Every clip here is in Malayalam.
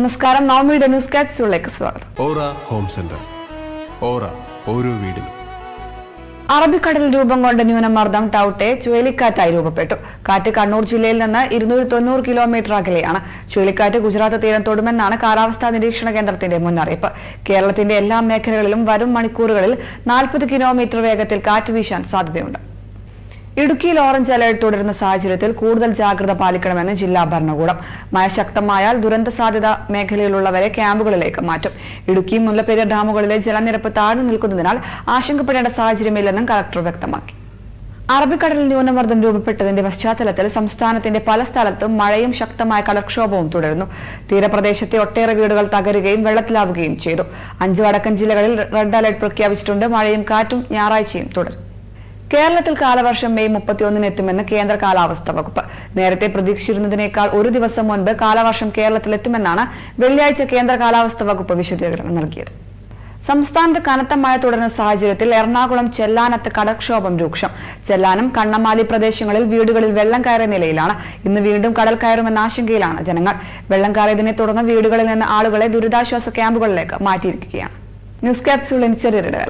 നമസ്കാരം നവമിയുടെ ന്യൂസ് കാപ്സ്യൂളിലേക്ക് സ്വാഗതം ഓറ ഹോം സെന്റർ ഓറ ഓരോ വീടിനും അറബിക്കടലിൽ രൂപം കൊണ്ട ന്യൂനമർദ്ദം ടൌട്ടെ ചുഴലിക്കാറ്റായി രൂപപ്പെട്ടു കാറ്റ് കണ്ണൂർ ജില്ലയിൽ നിന്ന് ഇരുന്നൂറ്റി തൊണ്ണൂറ് കിലോമീറ്റർ അകലെയാണ് ചുഴലിക്കാറ്റ് ഗുജറാത്ത് തീരം തൊടുമെന്നാണ് കാലാവസ്ഥാ നിരീക്ഷണ കേന്ദ്രത്തിന്റെ മുന്നറിയിപ്പ് കേരളത്തിന്റെ എല്ലാ മേഖലകളിലും വരും മണിക്കൂറുകളിൽ നാൽപ്പത് കിലോമീറ്റർ വേഗത്തിൽ കാറ്റ് വീശാൻ സാധ്യതയുണ്ട് ഇടുക്കിയിൽ ഓറഞ്ച് അലർട്ട് തുടരുന്ന സാഹചര്യത്തിൽ കൂടുതൽ ജാഗ്രത പാലിക്കണമെന്ന് ജില്ലാ ഭരണകൂടം മഴ ശക്തമായാൽ ദുരന്ത സാധ്യത മേഖലയിലുള്ളവരെ ക്യാമ്പുകളിലേക്ക് മാറ്റും ഇടുക്കി മുല്ലപ്പെരിയാർ ഡാമുകളിലെ ജലനിരപ്പ് താഴ്ന്നു നിൽക്കുന്നതിനാൽ ആശങ്കപ്പെടേണ്ട സാഹചര്യമില്ലെന്നും കളക്ടർ വ്യക്തമാക്കി അറബിക്കടലിൽ ന്യൂനമർദ്ദം രൂപപ്പെട്ടതിന്റെ പശ്ചാത്തലത്തിൽ സംസ്ഥാനത്തിന്റെ പല സ്ഥലത്തും മഴയും ശക്തമായ കടൽക്ഷോഭവും തുടരുന്നു തീരപ്രദേശത്തെ ഒട്ടേറെ വീടുകൾ തകരുകയും വെള്ളത്തിലാവുകയും ചെയ്തു അഞ്ച് വടക്കൻ ജില്ലകളിൽ റെഡ് അലർട്ട് പ്രഖ്യാപിച്ചിട്ടുണ്ട് മഴയും കാറ്റും ഞായറാഴ്ചയും തുടരും കേരളത്തിൽ കാലവർഷം മെയ് മുപ്പത്തിയൊന്നിന് എത്തുമെന്ന് കേന്ദ്ര കാലാവസ്ഥാ വകുപ്പ് നേരത്തെ പ്രതീക്ഷിച്ചിരുന്നതിനേക്കാൾ ഒരു ദിവസം മുൻപ് കാലവർഷം കേരളത്തിൽ എത്തുമെന്നാണ് വെള്ളിയാഴ്ച കേന്ദ്ര കാലാവസ്ഥാ വകുപ്പ് വിശദീകരണം നൽകിയത് സംസ്ഥാനത്ത് കനത്ത മഴ തുടരുന്ന സാഹചര്യത്തിൽ എറണാകുളം ചെല്ലാനത്ത് കടൽക്ഷോഭം രൂക്ഷം ചെല്ലാനം കണ്ണമാലി പ്രദേശങ്ങളിൽ വീടുകളിൽ വെള്ളം കയറിയ നിലയിലാണ് ഇന്ന് വീണ്ടും കടൽ കയറുമെന്ന ആശങ്കയിലാണ് ജനങ്ങൾ വെള്ളം കയറിയതിനെ തുടർന്ന് വീടുകളിൽ നിന്ന് ആളുകളെ ദുരിതാശ്വാസ ക്യാമ്പുകളിലേക്ക് മാറ്റിയിരിക്കുകയാണ് ന്യൂസ് ക്യാപ്സ്യൂളിന് ചെറിയൊരിടകൾ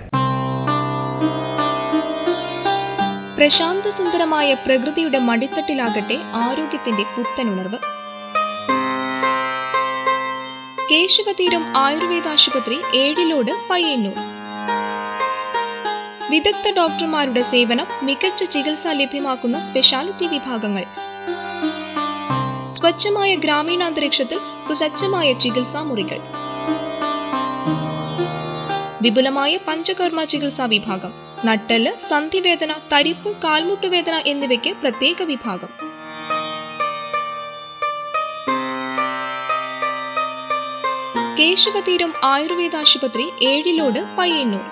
പ്രശാന്ത സുന്ദരമായ പ്രകൃതിയുടെ മടിത്തട്ടിലാകട്ടെ ആരോഗ്യത്തിന്റെ പുത്തനുണർവ് കേശവതീരം ആയുർവേദ ആശുപത്രി ഏഴിലോട് പയ്യന്നൂർ വിദഗ്ധ ഡോക്ടർമാരുടെ സേവനം മികച്ച ചികിത്സ ലഭ്യമാക്കുന്ന സ്പെഷ്യാലിറ്റി വിഭാഗങ്ങൾ സ്വച്ഛമായ ഗ്രാമീണാന്തരീക്ഷത്തിൽ സുസജ്ജമായ ചികിത്സാ മുറികൾ വിപുലമായ പഞ്ചകർമ്മ ചികിത്സാ വിഭാഗം നട്ടല് സന്ധിവേദന തരിപ്പ് കാൽമുട്ടുവേദന എന്നിവയ്ക്ക് പ്രത്യേക വിഭാഗം കേശവതീരം ആയുർവേദ ആശുപത്രി ഏഴിലോട് പയ്യന്നൂർ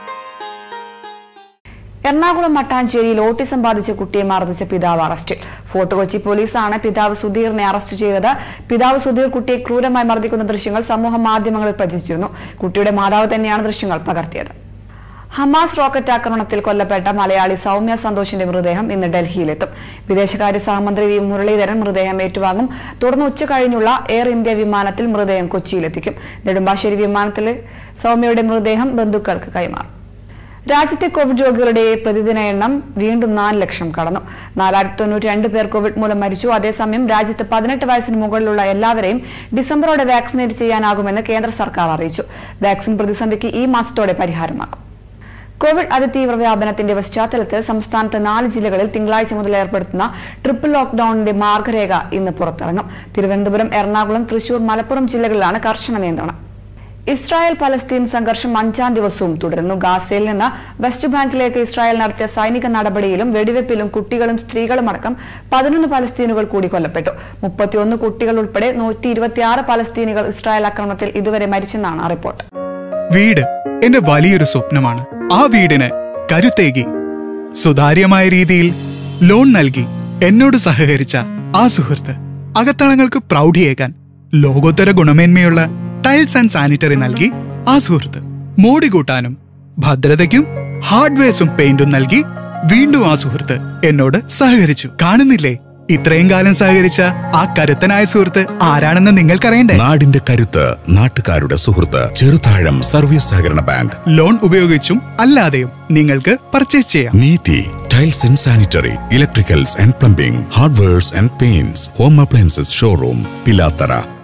എറണാകുളം മട്ടാഞ്ചേരിയിൽ ഓട്ടിസം ബാധിച്ച കുട്ടിയെ മർദ്ദിച്ച പിതാവ് അറസ്റ്റിൽ ഫോർട്ട് കൊച്ചി പോലീസാണ് പിതാവ് സുധീറിനെ അറസ്റ്റ് ചെയ്തത് പിതാവ് സുധീർ കുട്ടിയെ ക്രൂരമായി മർദ്ദിക്കുന്ന ദൃശ്യങ്ങൾ സമൂഹ മാധ്യമങ്ങളിൽ പ്രചരിച്ചിരുന്നു കുട്ടിയുടെ മാതാവ് തന്നെയാണ് ദൃശ്യങ്ങൾ പകർത്തിയത് ഹമാസ് റോക്കറ്റ് ആക്രമണത്തിൽ കൊല്ലപ്പെട്ട മലയാളി സൗമ്യ സന്തോഷിന്റെ മൃതദേഹം ഇന്ന് ഡൽഹിയിലെത്തും വിദേശകാര്യ സഹമന്ത്രി വി മുരളീധരൻ മൃതദേഹം ഏറ്റുവാങ്ങും തുടർന്ന് ഉച്ച കഴിഞ്ഞുള്ള എയർ ഇന്ത്യ വിമാനത്തിൽ മൃതദേഹം കൊച്ചിയിലെത്തിക്കും നെടുമ്പാശ്ശേരി വിമാനത്തിൽ സൗമ്യയുടെ മൃതദേഹം ബന്ധുക്കൾക്ക് കൈമാറും രാജ്യത്തെ കോവിഡ് രോഗികളുടെ പ്രതിദിന എണ്ണം വീണ്ടും നാല് ലക്ഷം കടന്നു നാലായിരത്തി തൊണ്ണൂറ്റി രണ്ട് പേർ കോവിഡ് മൂലം മരിച്ചു അതേസമയം രാജ്യത്ത് പതിനെട്ട് വയസ്സിന് മുകളിലുള്ള എല്ലാവരെയും ഡിസംബറോടെ വാക്സിനേറ്റ് ചെയ്യാനാകുമെന്ന് കേന്ദ്ര സർക്കാർ അറിയിച്ചു വാക്സിൻ പ്രതിസന്ധിക്ക് ഈ മാസത്തോടെ പരിഹാരമാക്കും കോവിഡ് അതിതീവ്ര വ്യാപനത്തിന്റെ പശ്ചാത്തലത്തിൽ സംസ്ഥാനത്ത് നാല് ജില്ലകളിൽ തിങ്കളാഴ്ച മുതൽ ഏർപ്പെടുത്തുന്ന ട്രിപ്പിൾ ലോക്ഡൌണിന്റെ മാർഗരേഖ ഇന്ന് പുറത്തിറങ്ങും തിരുവനന്തപുരം എറണാകുളം തൃശൂർ മലപ്പുറം ജില്ലകളിലാണ് കർശന നിയന്ത്രണം ഇസ്രായേൽ പലസ്തീൻ സംഘർഷം അഞ്ചാം ദിവസവും തുടരുന്നു ഗാസയിൽ നിന്ന് വെസ്റ്റ് ബാങ്കിലേക്ക് ഇസ്രായേൽ നടത്തിയ സൈനിക നടപടിയിലും വെടിവെപ്പിലും കുട്ടികളും സ്ത്രീകളും അടക്കം പതിനൊന്ന് പലസ്തീനുകൾ കൂടി കൊല്ലപ്പെട്ടു മുപ്പത്തിയൊന്ന് കുട്ടികൾ ഉൾപ്പെടെ നൂറ്റി ഇരുപത്തിയാറ് പലസ്തീനികൾ ഇസ്രായേൽ ആക്രമണത്തിൽ ഇതുവരെ മരിച്ചെന്നാണ് റിപ്പോർട്ട് വീട് എന്റെ വലിയൊരു സ്വപ്നമാണ് ആ വീടിന് കരുത്തേകി സുതാര്യമായ രീതിയിൽ ലോൺ നൽകി എന്നോട് സഹകരിച്ച ആ സുഹൃത്ത് അകത്തളങ്ങൾക്ക് പ്രൗഢിയേകാൻ ലോകോത്തര ഗുണമേന്മയുള്ള ടൈൽസ് ആൻഡ് സാനിറ്ററി നൽകി ആ സുഹൃത്ത് മോടി കൂട്ടാനും ഭദ്രതയ്ക്കും ഹാർഡ്വെയർസും പെയിന്റും നൽകി വീണ്ടും ആ സുഹൃത്ത് എന്നോട് സഹകരിച്ചു കാണുന്നില്ലേ ഇത്രയും കാലം സഹകരിച്ച ആ കരുത്തനായ സുഹൃത്ത് ആരാണെന്ന് നിങ്ങൾക്കറിയണ്ടേ നാടിന്റെ കരുത്ത് നാട്ടുകാരുടെ സുഹൃത്ത് ചെറുതാഴം സർവീസ് സഹകരണ ബാങ്ക് ലോൺ ഉപയോഗിച്ചും അല്ലാതെയും നിങ്ങൾക്ക് പർച്ചേസ് ചെയ്യാം Neethi tiles and sanitary electricals and plumbing hardwares and paints home appliances showroom Pilathara